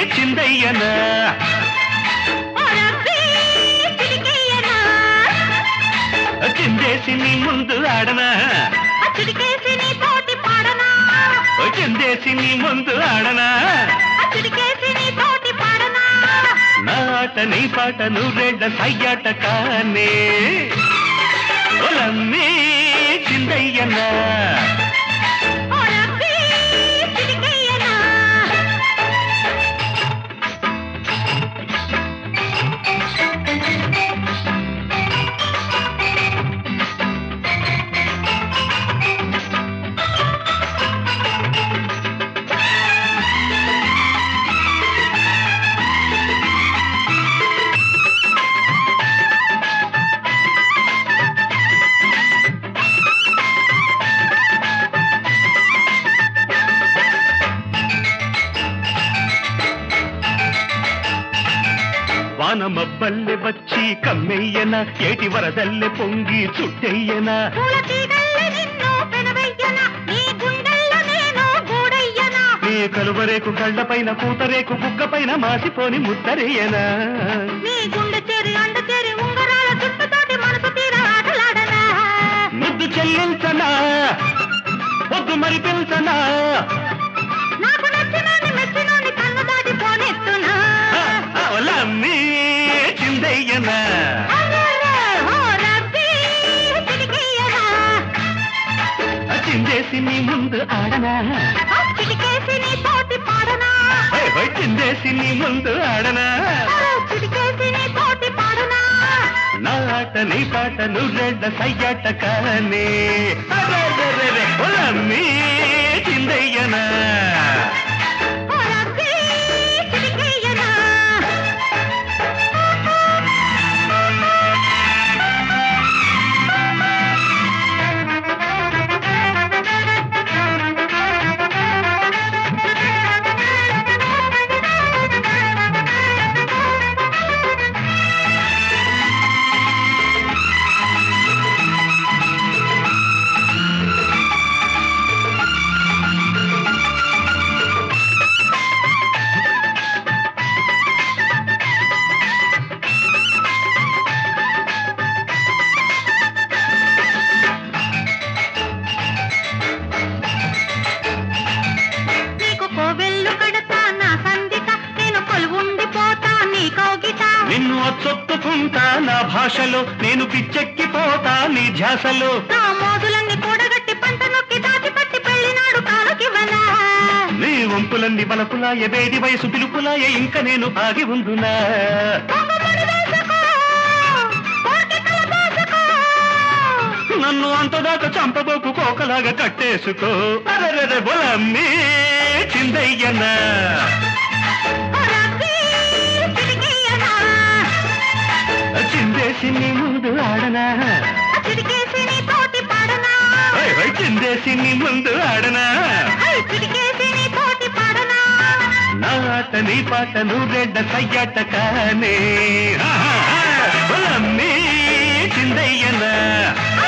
చిందయ్యనా చిందేసి నీ ముందు ఆడనా చిడికేసి నీ తోటి పాడనా ఓ చిందేసి నీ ముందు ఆడనా చిడికేసి నీ తోటి పాడనా నా ఆట నీ పాట నువ్వెడ్డ సయ్యాట కానే ఒలమ్మి చిందయ్యనా ఓ రబ్బీ చిడికేయనా వాన మబ్బల్లె వచ్చి కమ్మెయ్యన ఏటి వరదల్లె పొంగి చుట్టెయ్యనా పూల తీగల్లె నిన్ను పెనవెయ్యనా నీ గుండెల్లో నేను గూడయ్యనా నీ కలువరేకు కళ్ళపైన కూతరేకు బుగ్గపైన మాసిపోని ముద్దరేయనా నీ గుండె చెరి అండ చెరి ఉంగరాల చుట్టుతోటి మనసు తీర ఆటలాడనా ముద్దు చెల్లించనా పొద్దు మరి పిల్చనా నాకు నచ్చినోని మెచ్చినోని కన్ను దాటి పోనెత్తునా అవలమ్మి చిందయ్యనా అరెరే, ఓ రబ్బీ, చిటికెయ్యనా. చిందేసి నీ ముందు ఆడనా ఆ చిటికేసి నీ తోటి పాడనా హై, హై, చిందేసి నీ ముందు ఆడనా అరే, చిటికేసి నీ తోటి పాడనా నా ఆట నీ పాట నువ్వెడ్డ సయ్యాట కానే అరెరెరెరె, ఒలమ్మి చిందయ్యనా ఓ రబ్బీ, చిటికెయ్యనా. నీకు కోవెల్లు కడతా నా సందిట నేను కొలువుండిపోతా నీ కౌగిట నిన్ను అచ్చొత్తుకుంటా నా భాషలో నేను పిచ్చెక్కిపోతా నీ ధ్యాసలో నా మోదులన్నీ కూడగట్టి పంట నొక్కి దాచిపట్టి పెళ్లినాడు కాలకివనా నీ వంపులన్నీ బలపులాయ వేడి వయసు పిలుపులాయ ఇంక నేను ఆగి ఉందునా పొంగబడి వేసుకో, కోర్కె కలబోసుకో. నన్ను అంతదాకా చంపబోకు కోకలాగా కట్టేసుకో అరెరెరె బొలమ్మి చిందయ్యనా ఓ రబ్బీ, చిటికెయ్యనా. చిందేసి నీ ముందు ఆడనా ఆ చిటికేసి నీ తోటి పాడనా హై, హై, చిందేసి నీ ముందు ఆడనా ఐ చిటికేసి నీ తోటి పాడనా నా ఆట నీ పాట నువ్వెడ్డ సయ్యాట కానే బొలమ్మి చిందయ్యనా